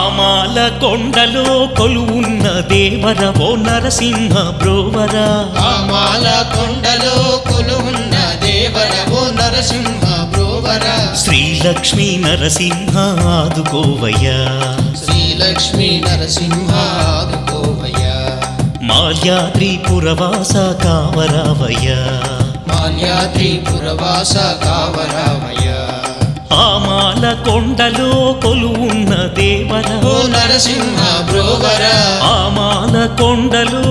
ఆమాల కొండలో కొలువున్న దేవర ఓ నరసింహ బ్రోవరా ఆమాల కొండలో కొలువున్న దేవర ఓ నరసింహ బ్రోవర శ్రీలక్ష్మీ నరసింహ ఆదుకోవయ్యా శ్రీలక్ష్మీ నరసింహ ఆదుకోవయ్య మాల్యాద్రి పురవాస కావరావయ్యా మాల్యాద్రి పురవాస కావరామయ్య ఆమాల కొండలో కొలువున్న దేవర ఓ నరసింహ బ్రోవర ఆమాల కొండలో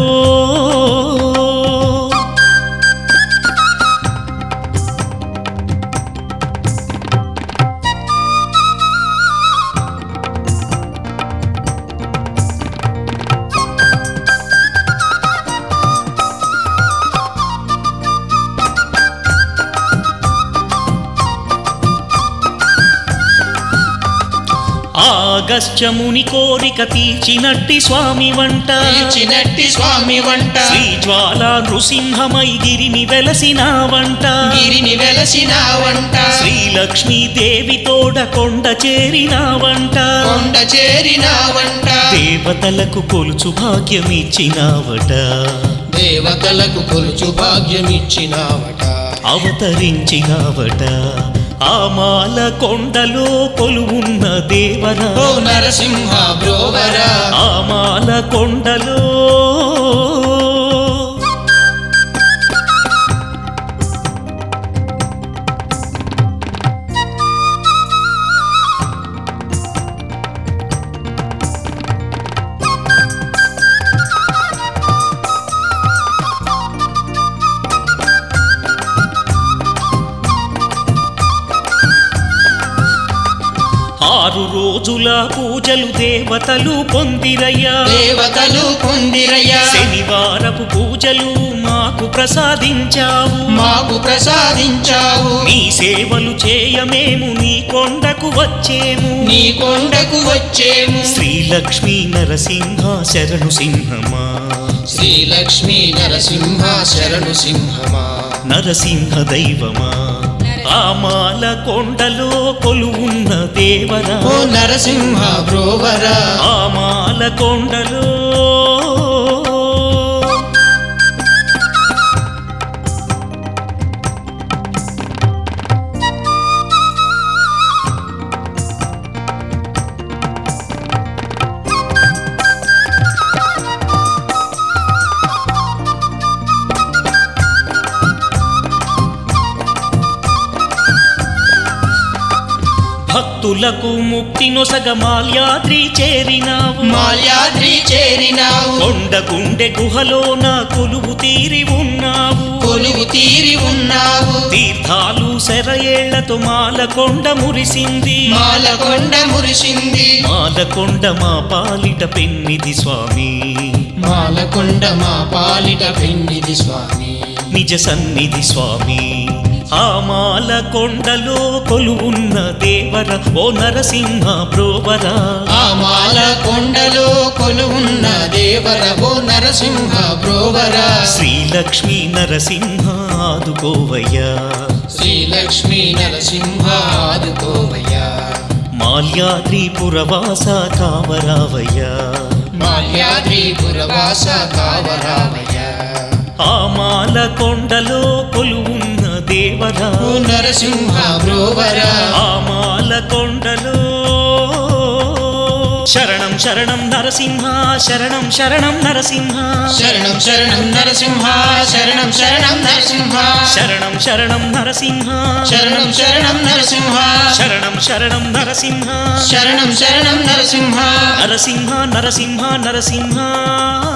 ఆగస్త్యముని కోరిక తీర్చినట్టి స్వామి వంట తీర్చినట్టి స్వామి వంట శ్రీ జ్వాల నృసింహమై గిరిని వెలసిన వంట గిరిని వెలసిన వంట శ్రీలక్ష్మీ దేవి తోడ కొండ చేరిన వంట కొండ చేరిన వంట దేవతలకు కొలుచు భాగ్యమిచ్చినావట దేవతలకు కొలుచు భాగ్యమిచ్చినావట అవతరించినావట ఆమాల కొండలో కొలువున్న దేవర ఓ నరసింహ బ్రోవర ఆమాల కొండలో ఆరు రోజుల పూజలు దేవతలు పొందిరయ్యా దేవతలు పొందిరయ్య శనివారపు పూజలు మాకు ప్రసాదించావు మాకు ప్రసాదించావు నీ సేవలు చేయమేము నీ కొండకు వచ్చేము నీ కొండకు వచ్చేము శ్రీలక్ష్మీ నరసింహ శరణు సింహమా శ్రీలక్ష్మీ నరసింహ శరణు సింహమా నరసింహ దైవమా ఆమాల కొండలో కొలువున్న దేవరా ఓ నరసింహ బ్రోవర ఆమాల కొండలో భక్తులకు ముక్తి నొసగ మాల్యాద్రి చేరినావు మాల్యాద్రి చేరినావు కొండ గుండె గుహలో నా కొలువు తీరి ఉన్నావు కొలువు తీరి ఉన్నావు తీర్థాలు సెరయేళ్లతో మాల కొండ మురిసింది మాలకొండ మురిసింది మాలకొండ మా పాలిట పెన్నిది స్వామి మాలకొండ మా పాలిట పెన్నిది స్వామి నిజ సన్నిధి స్వామి ఆ మాల కొండలో కొలువున్న దేవర ఓ నరసింహ బ్రోవర ఆ మాల కొండలో కొలువున్న దేవర ఓ నరసింహ బ్రోవర శ్రీలక్ష్మీ నరసింహ ఆదుకోవయ్యా శ్రీలక్ష్మీ నరసింహ ఆదుకోవయ్యా మాల్యాద్రి పురవాస కావరావయ్యా మాల్యాద్రి పురవాస కావరామయ్యా ఆ మాల కొండలో కొలువున్న దేవరా ఓ నరసింహ బ్రోవర ఆ మాల కొండలో శరణం శరణం నరసింహ శరణం శరణం నరసింహ శరణం శరణం నరసింహ శరణం శరణం నరసింహ శరణం శరణం నరసింహ శరణం శరణం నరసింహ శరణం శరణం నరసింహ శరణం శరణం నరసింహ నరసింహ నరసింహ నరసింహ